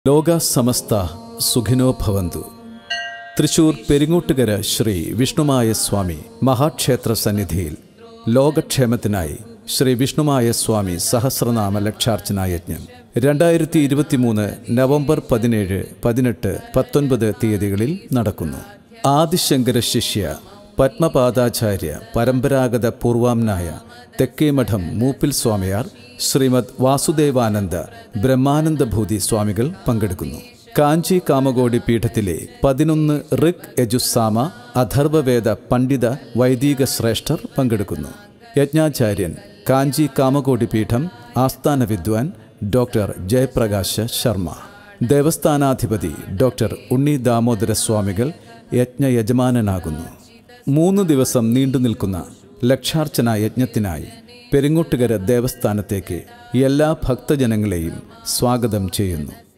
ലോക സമസ്ത സുഖിനോ ഭവന്തു തൃശൂർ പെരിങ്ങോട്ടുകര ശ്രീ വിഷ്ണുമായ സ്വാമി മഹാക്ഷേത്ര സന്നിധിയിൽ ലോകക്ഷേമത്തിനായി ശ്രീ വിഷ്ണുമായ സ്വാമി സഹസ്രനാമ ലക്ഷാർച്ചന യജ്ഞം രണ്ടായിരത്തി ഇരുപത്തിമൂന്ന് നവംബർ പതിനേഴ് പതിനെട്ട് പത്തൊൻപത് തീയതികളിൽ നടക്കുന്നു ആദിശങ്കര ശിഷ്യ പത്മപാദാചാര്യ പരമ്പരാഗത പൂർവാംനായ തെക്കേമഠം മൂപ്പിൽ സ്വാമിയാർ ശ്രീമദ് വാസുദേവാനന്ദ ബ്രഹ്മാനന്ദഭൂതി സ്വാമികൾ പങ്കെടുക്കുന്നു കാഞ്ചി കാമകോടി പീഠത്തിലെ പതിനൊന്ന് ഋഗ് യജുസാമ അഥർവവേദ പണ്ഡിത വൈദിക ശ്രേഷ്ഠർ പങ്കെടുക്കുന്നു യജ്ഞാചാര്യൻ കാഞ്ചി കാമകോടി പീഠം ആസ്ഥാന വിദ്വാൻ ഡോക്ടർ ജയപ്രകാശ ശർമ്മ ദേവസ്ഥാനാധിപതി ഡോക്ടർ ഉണ്ണി ദാമോദര സ്വാമികൾ യജ്ഞയജമാനനാകുന്നു മൂന്ന് ദിവസം നീണ്ടു നിൽക്കുന്ന ലക്ഷാർച്ചന യജ്ഞത്തിനായി പെരിങ്ങോട്ടുകര ദേവസ്ഥാനത്തേക്ക് എല്ലാ ഭക്തജനങ്ങളെയും സ്വാഗതം ചെയ്യുന്നു